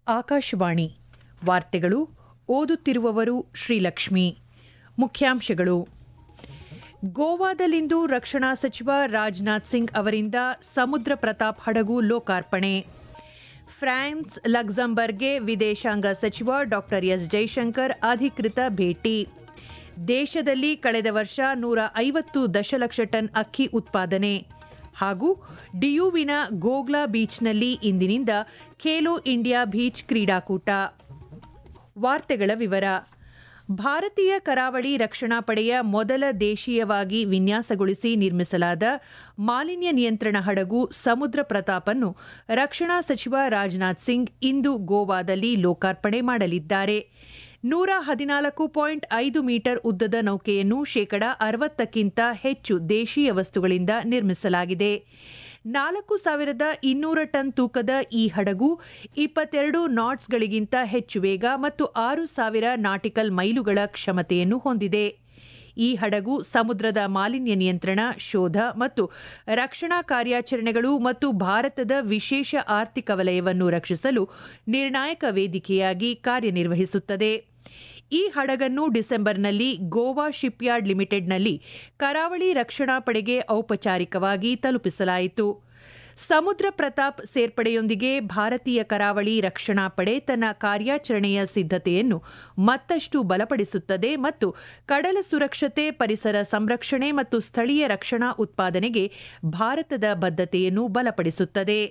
ಆಕಾಶವಾಣಿ ವಾರ್ತೆಗಳು ಓದುತ್ತಿರುವವರು ಶ್ರೀಲಕ್ಷ್ಮಿ ಮುಖ್ಯಾಂಶಗಳು ಗೋವಾದಲ್ಲಿಂದು ರಕ್ಷಣಾ ಸಚಿವ ರಾಜನಾಥ್ ಸಿಂಗ್ ಅವರಿಂದ ಸಮುದ್ರ ಪ್ರತಾಪ್ ಹಡಗು ಲೋಕಾರ್ಪಣೆ ಫ್ರಾನ್ಸ್ ಲಕ್ಸಂಬರ್ಗ್ಗೆ ವಿದೇಶಾಂಗ ಸಚಿವ ಡಾ ಎಸ್ ಜೈಶಂಕರ್ ಅಧಿಕೃತ ಭೇಟಿ ದೇಶದಲ್ಲಿ ಕಳೆದ ವರ್ಷ ನೂರ ಐವತ್ತು ದಶಲಕ್ಷ ಟನ್ ಅಕ್ಕಿ ಉತ್ಪಾದನೆ ಹಾಗೂ ಡಿಯುವಿನ ಗೋಗ್ಲಾ ಬೀಚ್ನಲ್ಲಿ ಇಂದಿನಿಂದ ಖೇಲೋ ಇಂಡಿಯಾ ಬೀಚ್ ಕ್ರೀಡಾಕೂಟ ವಾರ್ತೆಗಳ ವಿವರ ಭಾರತೀಯ ಕರಾವಳಿ ರಕ್ಷಣಾ ಪಡೆಯ ಮೊದಲ ದೇಶೀಯವಾಗಿ ವಿನ್ಯಾಸಗೊಳಿಸಿ ನಿರ್ಮಿಸಲಾದ ಮಾಲಿನ್ಯ ನಿಯಂತ್ರಣ ಹಡಗು ಸಮುದ್ರ ಪ್ರತಾಪನ್ನು ರಕ್ಷಣಾ ಸಚಿವ ರಾಜನಾಥ್ ಸಿಂಗ್ ಇಂದು ಗೋವಾದಲ್ಲಿ ಲೋಕಾರ್ಪಣೆ ಮಾಡಲಿದ್ದಾರೆ ನೂರ ಹದಿನಾಲ್ಕು ಪಾಯಿಂಟ್ ಐದು ಮೀಟರ್ ಉದ್ದದ ನೌಕೆಯನ್ನು ಶೇಕಡ ಅರವತ್ತಕ್ಕಿಂತ ಹೆಚ್ಚು ದೇಶೀಯ ವಸ್ತುಗಳಿಂದ ನಿರ್ಮಿಸಲಾಗಿದೆ ನಾಲ್ಕು ಸಾವಿರದ ಇನ್ನೂರ ಟನ್ ತೂಕದ ಈ ಹಡಗು ಇಪ್ಪತ್ತೆರಡು ನಾಟ್ಸ್ಗಳಿಗಿಂತ ಹೆಚ್ಚು ವೇಗ ಮತ್ತು ಆರು ಸಾವಿರ ನಾಟಿಕಲ್ ಮೈಲುಗಳ ಕ್ಷಮತೆಯನ್ನು ಹೊಂದಿದೆ ಈ ಹಡಗು ಸಮುದ್ರದ ಮಾಲಿನ್ಯ ನಿಯಂತ್ರಣ ಶೋಧ ಮತ್ತು ರಕ್ಷಣಾ ಕಾರ್ಯಾಚರಣೆಗಳು ಮತ್ತು ಭಾರತದ ವಿಶೇಷ ಆರ್ಥಿಕ ವಲಯವನ್ನು ರಕ್ಷಿಸಲು ನಿರ್ಣಾಯಕ ವೇದಿಕೆಯಾಗಿ ಕಾರ್ಯನಿರ್ವಹಿಸುತ್ತದೆ ಈ ಹಡಗನ್ನು ಡಿಸೆಂಬರ್ನಲ್ಲಿ ಗೋವಾ ಶಿಪ್ಯಾರ್ಡ್ ಲಿಮಿಟೆಡ್ನಲ್ಲಿ ಕರಾವಳಿ ರಕ್ಷಣಾ ಪಡೆಗೆ ಔಪಚಾರಿಕವಾಗಿ ತಲುಪಿಸಲಾಯಿತು ಸಮುದ್ರ ಪ್ರತಾಪ್ ಸೇರ್ಪಡೆಯೊಂದಿಗೆ ಭಾರತೀಯ ಕರಾವಳಿ ರಕ್ಷಣಾ ಪಡೆ ತನ್ನ ಕಾರ್ಯಾಚರಣೆಯ ಸಿದ್ಧತೆಯನ್ನು ಮತ್ತಷ್ಟು ಬಲಪಡಿಸುತ್ತದೆ ಮತ್ತು ಕಡಲ ಸುರಕ್ಷತೆ ಪರಿಸರ ಸಂರಕ್ಷಣೆ ಮತ್ತು ಸ್ಥಳೀಯ ರಕ್ಷಣಾ ಉತ್ಪಾದನೆಗೆ ಭಾರತದ ಬದ್ಧತೆಯನ್ನು ಬಲಪಡಿಸುತ್ತದೆ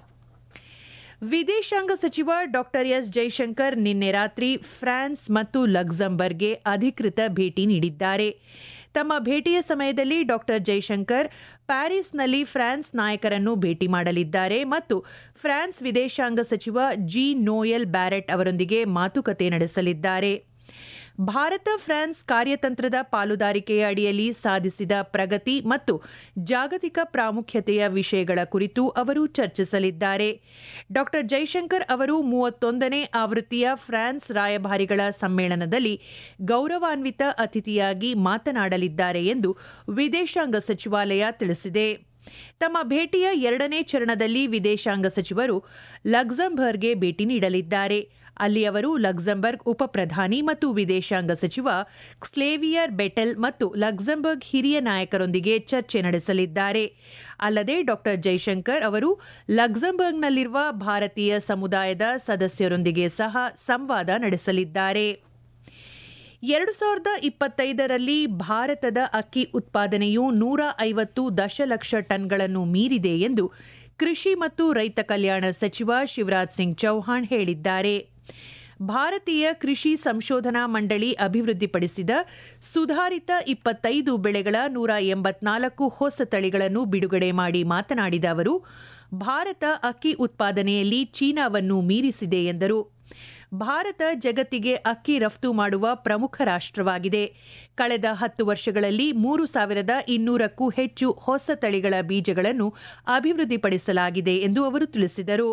ವಿದೇಶಾಂಗ ಸಚಿವ ಡಾ ಎಸ್ ಜೈಶಂಕರ್ ನಿನ್ನೆ ರಾತ್ರಿ ಫ್ರಾನ್ಸ್ ಮತ್ತು ಲಕ್ಸಂಬರ್ಗ್ಗೆ ಅಧಿಕೃತ ಭೇಟಿ ನೀಡಿದ್ದಾರೆ ತಮ್ಮ ಭೇಟಿಯ ಸಮಯದಲ್ಲಿ ಡಾ ಜೈಶಂಕರ್ ಪ್ಯಾರಿಸ್ನಲ್ಲಿ ಫ್ರಾನ್ಸ್ ನಾಯಕರನ್ನು ಭೇಟಿ ಮಾಡಲಿದ್ದಾರೆ ಮತ್ತು ಫ್ರಾನ್ಸ್ ವಿದೇಶಾಂಗ ಸಚಿವ ಜಿ ನೋಯಲ್ ಬ್ಯಾರೆಟ್ ಅವರೊಂದಿಗೆ ಮಾತುಕತೆ ನಡೆಸಲಿದ್ದಾರೆ ಭಾರತ ಫ್ರಾನ್ಸ್ ಕಾರ್ಯತಂತ್ರದ ಪಾಲುದಾರಿಕೆಯ ಅಡಿಯಲ್ಲಿ ಸಾಧಿಸಿದ ಪ್ರಗತಿ ಮತ್ತು ಜಾಗತಿಕ ಪ್ರಾಮುಖ್ಯತೆಯ ವಿಷಯಗಳ ಕುರಿತು ಅವರು ಚರ್ಚಿಸಲಿದ್ದಾರೆ ಡಾ ಜೈಶಂಕರ್ ಅವರು ಮೂವತ್ತೊಂದನೇ ಆವೃತ್ತಿಯ ಫ್ರಾನ್ಸ್ ರಾಯಭಾರಿಗಳ ಸಮ್ಮೇಳನದಲ್ಲಿ ಗೌರವಾನ್ವಿತ ಅತಿಥಿಯಾಗಿ ಮಾತನಾಡಲಿದ್ದಾರೆ ಎಂದು ವಿದೇಶಾಂಗ ಸಚಿವಾಲಯ ತಿಳಿಸಿದೆ ತಮ್ಮ ಭೇಟಿಯ ಎರಡನೇ ಚರಣದಲ್ಲಿ ವಿದೇಶಾಂಗ ಸಚಿವರು ಲಕ್ಸಂಬರ್ಗ್ಗೆ ಭೇಟಿ ನೀಡಲಿದ್ದಾರೆ ಅಲ್ಲಿ ಅವರು ಲಕ್ಸಂಬರ್ಗ್ ಉಪಪ್ರಧಾನಿ ಮತ್ತು ವಿದೇಶಾಂಗ ಸಚಿವ ಕ್ಸ್ಲೇವಿಯರ್ ಬೆಟೆಲ್ ಮತ್ತು ಲಕ್ಸಂಬರ್ಗ್ ಹಿರಿಯ ನಾಯಕರೊಂದಿಗೆ ಚರ್ಚೆ ನಡೆಸಲಿದ್ದಾರೆ ಅಲ್ಲದೆ ಡಾ ಜೈಶಂಕರ್ ಅವರು ಲಕ್ಸಂಬರ್ಗ್ನಲ್ಲಿರುವ ಭಾರತೀಯ ಸಮುದಾಯದ ಸದಸ್ಯರೊಂದಿಗೆ ಸಹ ಸಂವಾದ ನಡೆಸಲಿದ್ದಾರೆ ಎರಡು ಸಾವಿರದ ಇಪ್ಪತ್ತೈದರಲ್ಲಿ ಭಾರತದ ಅಕ್ಕಿ ಉತ್ಪಾದನೆಯು ನೂರ ಐವತ್ತು ದಶಲಕ್ಷ ಟನ್ಗಳನ್ನು ಮೀರಿದೆ ಎಂದು ಕೃಷಿ ಮತ್ತು ರೈತ ಕಲ್ಯಾಣ ಸಚಿವ ಶಿವರಾಜ್ ಸಿಂಗ್ ಚೌಹಾಣ್ ಹೇಳಿದ್ದಾರೆ ಭಾರತೀಯ ಕೃಷಿ ಸಂಶೋಧನಾ ಮಂಡಳಿ ಅಭಿವೃದ್ಧಿಪಡಿಸಿದ ಸುಧಾರಿತ ಇಪ್ಪತ್ತೈದು ಬೆಳೆಗಳ ನೂರ ಎಂಬತ್ನಾಲ್ಕು ಹೊಸ ತಳಿಗಳನ್ನು ಬಿಡುಗಡೆ ಮಾಡಿ ಮಾತನಾಡಿದ ಅವರು ಭಾರತ ಅಕ್ಕಿ ಉತ್ಪಾದನೆಯಲ್ಲಿ ಚೀನಾವನ್ನು ಮೀರಿಸಿದೆ ಎಂದರು ಭಾರತ ಜಗತ್ತಿಗೆ ಅಕ್ಕಿ ರಫ್ತು ಮಾಡುವ ಪ್ರಮುಖ ರಾಷ್ಟವಾಗಿದೆ ಕಳೆದ ಹತ್ತು ವರ್ಷಗಳಲ್ಲಿ ಮೂರು ಸಾವಿರದ ಇನ್ನೂರಕ್ಕೂ ಹೆಚ್ಚು ಹೊಸ ತಳಿಗಳ ಬೀಜಗಳನ್ನು ಅಭಿವೃದ್ಧಿಪಡಿಸಲಾಗಿದೆ ಎಂದು ಅವರು ತಿಳಿಸಿದರು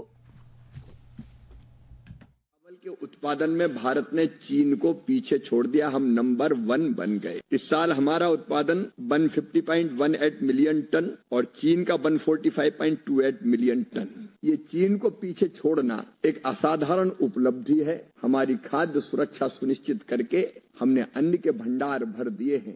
चावल के उत्पादन में भारत ने चीन को पीछे छोड़ दिया हम नंबर वन बन गए इस साल हमारा उत्पादन 150.18 मिलियन टन और चीन का 145.28 मिलियन टन ये चीन को पीछे छोड़ना एक असाधारण उपलब्धि है हमारी खाद्य सुरक्षा सुनिश्चित करके हमने अन्न के भंडार भर दिए हैं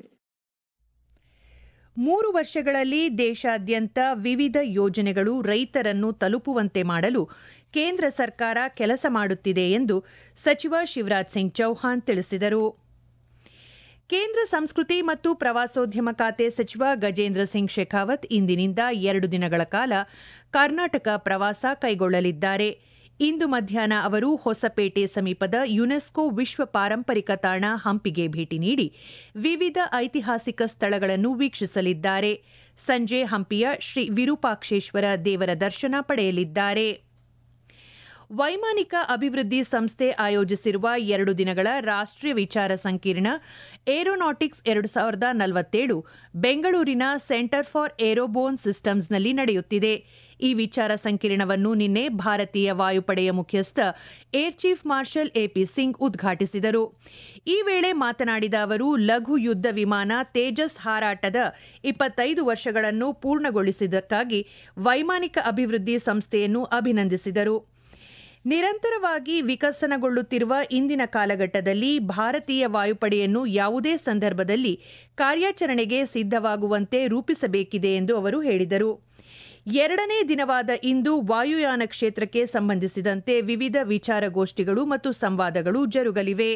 ಮೂರು ವರ್ಷಗಳಲ್ಲಿ ದೇಶಾದ್ಯಂತ ವಿವಿಧ ಯೋಜನೆಗಳು ರೈತರನ್ನು ತಲುಪುವಂತೆ ಮಾಡಲು ಕೇಂದ್ರ ಸರ್ಕಾರ ಕೆಲಸ ಮಾಡುತ್ತಿದೆ ಎಂದು ಸಚಿವ ಶಿವರಾಜ್ ಸಿಂಗ್ ಚೌಹಾಣ್ ತಿಳಿಸಿದರು ಕೇಂದ್ರ ಸಂಸ್ಕೃತಿ ಮತ್ತು ಪ್ರವಾಸೋದ್ಯಮ ಖಾತೆ ಸಚಿವ ಗಜೇಂದ್ರ ಸಿಂಗ್ ಶೆಖಾವತ್ ಇಂದಿನಿಂದ ಎರಡು ದಿನಗಳ ಕಾಲ ಕರ್ನಾಟಕ ಪ್ರವಾಸ ಕೈಗೊಳ್ಳಲಿದ್ದಾರೆ ಇಂದು ಮಧ್ಯಾಹ್ನ ಅವರು ಹೊಸಪೇಟೆ ಸಮೀಪದ ಯುನೆಸ್ಕೋ ವಿಶ್ವ ಪಾರಂಪರಿಕ ತಾಣ ಹಂಪಿಗೆ ಭೇಟಿ ನೀಡಿ ವಿವಿಧ ಐತಿಹಾಸಿಕ ಸ್ಥಳಗಳನ್ನು ವೀಕ್ಷಿಸಲಿದ್ದಾರೆ ಸಂಜೆ ಹಂಪಿಯ ಶ್ರೀ ವಿರೂಪಾಕ್ಷೇಶ್ವರ ದೇವರ ದರ್ಶನ ಪಡೆಯಲಿದ್ದಾರೆ ವೈಮಾನಿಕ ಅಭಿವೃದ್ಧಿ ಸಂಸ್ಥೆ ಆಯೋಜಿಸಿರುವ ಎರಡು ದಿನಗಳ ರಾಷ್ಟೀಯ ವಿಚಾರ ಸಂಕಿರಣ ಏರೋನಾಟಿಕ್ಸ್ ಎರಡು ಸಾವಿರದ ನಲವತ್ತೇಳು ಬೆಂಗಳೂರಿನ ಸೆಂಟರ್ ಫಾರ್ ಏರೋಬೋನ್ ಸಿಸ್ಟಮ್ಸ್ನಲ್ಲಿ ನಡೆಯುತ್ತಿದೆ ಈ ವಿಚಾರ ಸಂಕಿರಣವನ್ನು ನಿನ್ನೆ ಭಾರತೀಯ ವಾಯುಪಡೆಯ ಮುಖ್ಯಸ್ಥ air chief marshal A P Singh ಉದ್ಘಾಟಿಸಿದರು ಈ ವೇಳೆ ಮಾತನಾಡಿದ ಅವರು ಲಘು ಯುದ್ಧ ವಿಮಾನ ತೇಜಸ್ ಹಾರಾಟದ ಇಪ್ಪತ್ತೈದು ವರ್ಷಗಳನ್ನು ಪೂರ್ಣಗೊಳಿಸಿದ್ದಕ್ಕಾಗಿ ವೈಮಾನಿಕ ಅಭಿವೃದ್ಧಿ ಸಂಸ್ಥೆಯನ್ನು ಅಭಿನಂದಿಸಿದರು ನಿರಂತರವಾಗಿ ವಿಕಸನಗೊಳ್ಳುತ್ತಿರುವ ಇಂದಿನ ಕಾಲಘಟ್ಟದಲ್ಲಿ ಭಾರತೀಯ ವಾಯುಪಡೆಯನ್ನು ಯಾವುದೇ ಸಂದರ್ಭದಲ್ಲಿ ಕಾರ್ಯಾಚರಣೆಗೆ ಸಿದ್ಧವಾಗುವಂತೆ ರೂಪಿಸಬೇಕಿದೆ ಎಂದು ಅವರು ಹೇಳಿದರು ಎರಡನೇ ದಿನವಾದ ಇಂದು ವಾಯುಯಾನ ಕ್ಷೇತ್ರಕ್ಕೆ ಸಂಬಂಧಿಸಿದಂತೆ ವಿವಿಧ ವಿಚಾರಗೋಷ್ಠಿಗಳು ಮತ್ತು ಸಂವಾದಗಳು ಜರುಗಲಿವೆ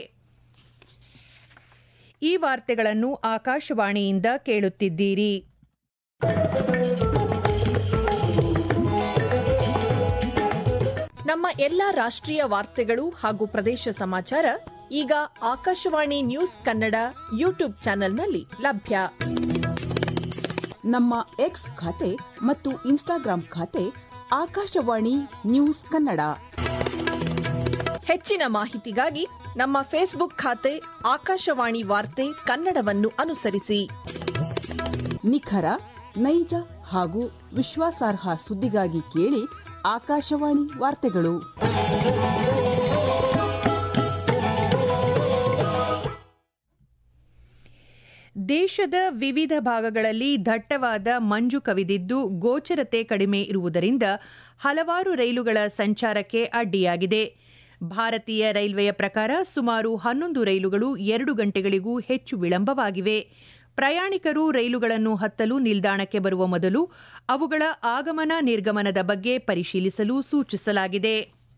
ಈ ವಾರ್ತೆಗಳನ್ನು ಆಕಾಶವಾಣಿಯಿಂದ ಕೇಳುತ್ತಿದ್ದೀರಿ ನಮ್ಮ ಎಲ್ಲಾ ರಾಷ್ಟ್ರೀಯ ವಾರ್ತೆಗಳು ಹಾಗೂ ಪ್ರದೇಶ ಸಮಾಚಾರ ಈಗ ಆಕಾಶವಾಣಿ ನ್ಯೂಸ್ ಕನ್ನಡ ಯೂಟ್ಯೂಬ್ ಚಾನೆಲ್ನಲ್ಲಿ ಲಭ್ಯ ನಮ್ಮ ಎಕ್ಸ್ ಖಾತೆ ಮತ್ತು ಇನ್ಸ್ಟಾಗ್ರಾಂ ಖಾತೆ ಆಕಾಶವಾಣಿ ನ್ಯೂಸ್ ಕನ್ನಡ ಹೆಚ್ಚಿನ ಮಾಹಿತಿಗಾಗಿ ನಮ್ಮ ಫೇಸ್ಬುಕ್ ಖಾತೆ ಆಕಾಶವಾಣಿ ವಾರ್ತೆ ಕನ್ನಡವನ್ನು ಅನುಸರಿಸಿ ನಿಖರ ನೈಜ ಹಾಗೂ ವಿಶ್ವಾಸಾರ್ಹ ಸುದ್ದಿಗಾಗಿ ಕೇಳಿ ಆಕಾಶವಾಣಿ ವಾರ್ತೆಗಳು ದೇಶದ ವಿವಿಧ ಭಾಗಗಳಲ್ಲಿ ದಟ್ಟವಾದ ಮಂಜು ಕವಿದಿದ್ದು ಗೋಚರತೆ ಕಡಿಮೆ ಇರುವುದರಿಂದ ಹಲವಾರು ರೈಲುಗಳ ಸಂಚಾರಕ್ಕೆ ಅಡ್ಡಿಯಾಗಿದೆ ಭಾರತೀಯ ರೈಲ್ವೆಯ ಪ್ರಕಾರ ಸುಮಾರು ಹನ್ನೊಂದು ರೈಲುಗಳು ಎರಡು ಗಂಟೆಗಳಿಗೂ ಹೆಚ್ಚು ವಿಳಂಬವಾಗಿವೆ ಪ್ರಯಾಣಿಕರು ರೈಲುಗಳನ್ನು ಹತ್ತಲು ನಿಲ್ದಾಣಕ್ಕೆ ಬರುವ ಮೊದಲು ಅವುಗಳ ಆಗಮನ ನಿರ್ಗಮನದ ಬಗ್ಗೆ ಪರಿಶೀಲಿಸಲು ಸೂಚಿಸಲಾಗಿದೆ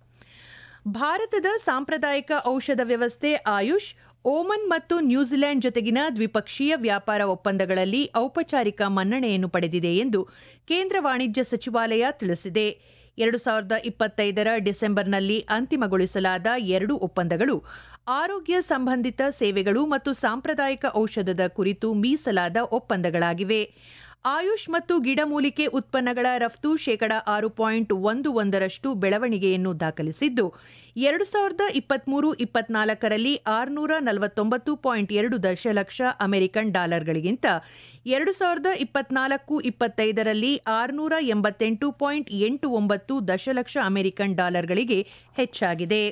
ಭಾರತದ ಸಾಂಪ್ರದಾಯಿಕ ಔಷಧ ವ್ಯವಸ್ಥೆ ಆಯುಷ್ ಓಮನ್ ಮತ್ತು ನ್ಯೂಜಿಲೆಂಡ್ ಜೊತೆಗಿನ ದ್ವಿಪಕ್ಷೀಯ ವ್ಯಾಪಾರ ಒಪ್ಪಂದಗಳಲ್ಲಿ ಔಪಚಾರಿಕ ಮನ್ನಣೆಯನ್ನು ಪಡೆದಿದೆ ಎಂದು ಕೇಂದ್ರ ವಾಣಿಜ್ಯ ಸಚಿವಾಲಯ ತಿಳಿಸಿದೆ ಎರಡು ಸಾವಿರದ ಇಪ್ಪತ್ತೈದರ ಡಿಸೆಂಬರ್ನಲ್ಲಿ ಅಂತಿಮಗೊಳಿಸಲಾದ ಎರಡು ಒಪ್ಪಂದಗಳು ಆರೋಗ್ಯ ಸಂಬಂಧಿತ ಸೇವೆಗಳು ಮತ್ತು ಸಾಂಪ್ರದಾಯಿಕ ಔಷಧದ ಕುರಿತು ಮೀಸಲಾದ ಒಪ್ಪಂದಗಳಾಗಿವೆ ಆಯುಷ್ ಮತ್ತು ಗಿಡಮೂಲಿಕೆ ಉತ್ಪನ್ನಗಳ ರಫ್ತು ಶೇಕಡ ಆರು ಪಾಯಿಂಟ್ ಒಂದು ಒಂದರಷ್ಟು ಬೆಳವಣಿಗೆಯನ್ನು ದಾಖಲಿಸಿದ್ದು ಎರಡು ಸಾವಿರದ ಇಪ್ಪತ್ಮೂರು ಇಪ್ಪತ್ನಾಲ್ಕರಲ್ಲಿ ಆರುನೂರ ನಲವತ್ತೊಂಬತ್ತು ಪಾಯಿಂಟ್ ಎರಡು ದಶಲಕ್ಷ ಅಮೆರಿಕನ್ ಡಾಲರ್ಗಳಿಗಿಂತ ಎರಡು ಸಾವಿರದ ಇಪ್ಪತ್ನಾಲ್ಕು ಇಪ್ಪತ್ತೈದರಲ್ಲಿ ಆರುನೂರ ಎಂಬತ್ತೆಂಟು ಪಾಯಿಂಟ್ ಎಂಟು ಒಂಬತ್ತು ದಶಲಕ್ಷ ಅಮೆರಿಕನ್ ಡಾಲರ್ಗಳಿಗೆ ಹೆಚ್ಚಾಗಿದೆ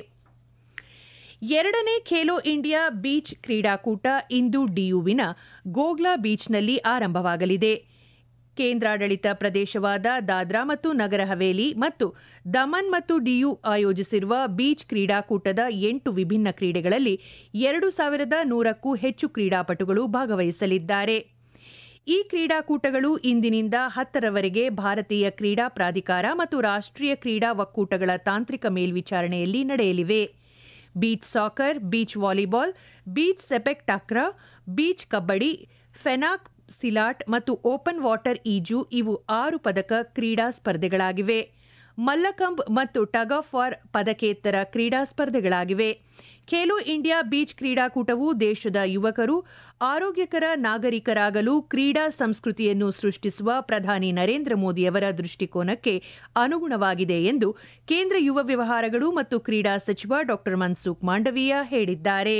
ಎರಡನೇ ಖೇಲೋ ಇಂಡಿಯಾ ಬೀಚ್ ಕ್ರೀಡಾಕೂಟ ಇಂದು ಡಿಯುವಿನ ಗೋಗ್ಲಾ ಬೀಚ್ನಲ್ಲಿ ಆರಂಭವಾಗಲಿದೆ ಕೇಂದ್ರಾಡಳಿತ ಪ್ರದೇಶವಾದ ದಾದ್ರಾ ಮತ್ತು ನಗರ ಹವೇಲಿ ಮತ್ತು ದಮನ್ ಮತ್ತು ಡಿಯು ಆಯೋಜಿಸಿರುವ ಬೀಚ್ ಕ್ರೀಡಾಕೂಟದ ಎಂಟು ವಿಭಿನ್ನ ಕ್ರೀಡೆಗಳಲ್ಲಿ ಎರಡು ಸಾವಿರದ ನೂರಕ್ಕೂ ಹೆಚ್ಚು ಕ್ರೀಡಾಪಟುಗಳು ಭಾಗವಹಿಸಲಿದ್ದಾರೆ ಈ ಕ್ರೀಡಾಕೂಟಗಳು ಇಂದಿನಿಂದ ಹತ್ತರವರೆಗೆ ಭಾರತೀಯ ಕ್ರೀಡಾ ಪ್ರಾಧಿಕಾರ ಮತ್ತು ರಾಷ್ಟ್ರೀಯ ಕ್ರೀಡಾ ಒಕ್ಕೂಟಗಳ ತಾಂತ್ರಿಕ ಮೇಲ್ವಿಚಾರಣೆಯಲ್ಲಿ ನಡೆಯಲಿವೆ beach soccer beach volleyball beach sepak takraw beach kabaddi pencak silat ಮತ್ತು ಓಪನ್ ವಾಟರ್ ಈಜು ಇವು ಆರು ಪದಕ ಕ್ರೀಡಾ ಸ್ಪರ್ಧೆಗಳಾಗಿವೆ ಮಲ್ಲಕಂಬ್ ಮತ್ತು ಟಗ್ ಆಫ್ ವಾರ್ ಪದಕೇತರ ಕ್ರೀಡಾ ಸ್ಪರ್ಧೆಗಳಾಗಿವೆ ಖೇಲೋ ಇಂಡಿಯಾ ಬೀಚ್ ಕ್ರೀಡಾಕೂಟವು ದೇಶದ ಯುವಕರು ಆರೋಗ್ಯಕರ ನಾಗರಿಕರಾಗಲು ಕ್ರೀಡಾ ಸಂಸ್ಕೃತಿಯನ್ನು ಸೃಷ್ಟಿಸುವ ಪ್ರಧಾನಿ ನರೇಂದ್ರ ಮೋದಿಯವರ ದೃಷ್ಟಿಕೋನಕ್ಕೆ ಅನುಗುಣವಾಗಿದೆ ಎಂದು ಕೇಂದ್ರ ಯುವ ವ್ಯವಹಾರಗಳು ಮತ್ತು ಕ್ರೀಡಾ ಸಚಿವ ಡಾ ಮನ್ಸುಖ್ ಮಾಂಡವೀಯ ಹೇಳಿದ್ದಾರೆ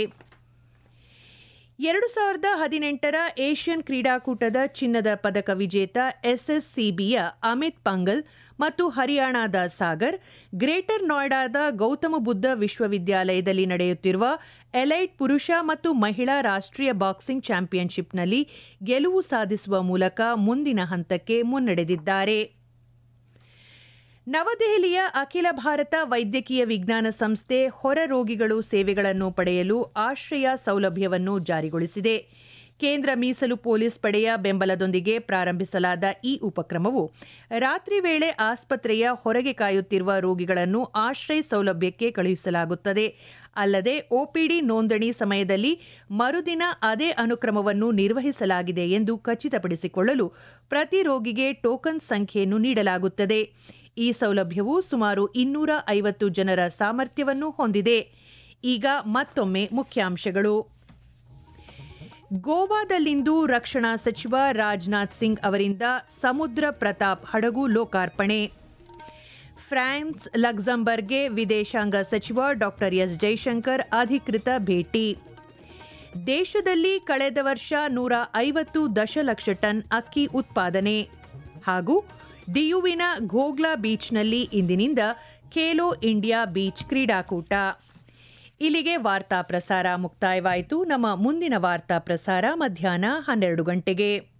ಎರಡು ಸಾವಿರದ ಹದಿನೆಂಟರ ಏಷ್ಯನ್ ಕ್ರೀಡಾಕೂಟದ ಚಿನ್ನದ ಪದಕ ವಿಜೇತ ಎಸ್ಎಸ್ಸಿಬಿಯ ಅಮಿತ್ ಪಂಗಲ್ ಮತ್ತು ಹರಿಯಾಣದ ಸಾಗರ್ ಗ್ರೇಟರ್ ನೋಯ್ಡಾದ ಗೌತಮ ಬುದ್ಧ ವಿಶ್ವವಿದ್ಯಾಲಯದಲ್ಲಿ ನಡೆಯುತ್ತಿರುವ ಎಲೈಟ್ ಪುರುಷ ಮತ್ತು ಮಹಿಳಾ ರಾಷ್ಟ್ರೀಯ ಬಾಕ್ಸಿಂಗ್ ಚಾಂಪಿಯನ್ಶಿಪ್ನಲ್ಲಿ ಗೆಲುವು ಸಾಧಿಸುವ ಮೂಲಕ ಮುಂದಿನ ಹಂತಕ್ಕೆ ಮುನ್ನಡೆದಿದ್ದಾರೆ ನವದೆಹಲಿಯ ಅಖಿಲ ಭಾರತ ವೈದ್ಯಕೀಯ ವಿಜ್ಞಾನ ಸಂಸ್ಥೆ ಹೊರ ರೋಗಿಗಳು ಸೇವೆಗಳನ್ನು ಪಡೆಯಲು ಆಶ್ರಯ ಸೌಲಭ್ಯವನ್ನು ಜಾರಿಗೊಳಿಸಿದೆ ಕೇಂದ್ರ ಮೀಸಲು ಪೊಲೀಸ್ ಪಡೆಯ ಬೆಂಬಲದೊಂದಿಗೆ ಪ್ರಾರಂಭಿಸಲಾದ ಈ ಉಪಕ್ರಮವು ರಾತ್ರಿ ವೇಳೆ ಆಸ್ಪತ್ರೆಯ ಹೊರಗೆ ಕಾಯುತ್ತಿರುವ ರೋಗಿಗಳನ್ನು ಆಶ್ರಯ ಸೌಲಭ್ಯಕ್ಕೆ ಕಳುಹಿಸಲಾಗುತ್ತದೆ ಅಲ್ಲದೆ ಒಪಿಡಿ ನೋಂದಣಿ ಸಮಯದಲ್ಲಿ ಮರುದಿನ ಅದೇ ಅನುಕ್ರಮವನ್ನು ನಿರ್ವಹಿಸಲಾಗಿದೆ ಎಂದು ಖಚಿತಪಡಿಸಿಕೊಳ್ಳಲು ಪ್ರತಿ ರೋಗಿಗೆ ಟೋಕನ್ ಸಂಖ್ಯೆಯನ್ನು ನೀಡಲಾಗುತ್ತದೆ ಈ ಸೌಲಭ್ಯವು ಸುಮಾರು ಇನ್ನೂರ ಐವತ್ತು ಜನರ ಸಾಮರ್ಥ್ಯವನ್ನು ಹೊಂದಿದೆ ಈಗ ಮತ್ತೊಮ್ಮೆ ಮುಖ್ಯಾಂಶಗಳು ಗೋವಾದಲ್ಲಿಂದು ರಕ್ಷಣಾ ಸಚಿವ ರಾಜನಾಥ್ ಸಿಂಗ್ ಅವರಿಂದ ಸಮುದ್ರ ಪ್ರತಾಪ್ ಹಡಗು ಲೋಕಾರ್ಪಣೆ ಫ್ರಾನ್ಸ್ ಲಕ್ಸಂಬರ್ಗ್ಗೆ ವಿದೇಶಾಂಗ ಸಚಿವ ಡಾ ಎಸ್ ಜೈಶಂಕರ್ ಅಧಿಕೃತ ಭೇಟಿ ದೇಶದಲ್ಲಿ ಕಳೆದ ವರ್ಷ ನೂರ ಐವತ್ತು ದಶಲಕ್ಷ ಟನ್ ಅಕ್ಕಿ ಉತ್ಪಾದನೆ ಹಾಗೂ ಡಿಯುವಿನ ಘೋಗ್ಲಾ ಬೀಚ್ನಲ್ಲಿ ಇಂದಿನಿಂದ ಖೇಲೋ ಇಂಡಿಯಾ ಬೀಚ್ ಕ್ರೀಡಾಕೂಟ ಇಲ್ಲಿಗೆ ವಾರ್ತಾ ಪ್ರಸಾರ ಮುಕ್ತಾಯವಾಯಿತು ನಮ್ಮ ಮುಂದಿನ ವಾರ್ತಾ ಪ್ರಸಾರ ಮಧ್ಯಾಹ್ನ ಹನ್ನೆರಡು ಗಂಟೆಗೆ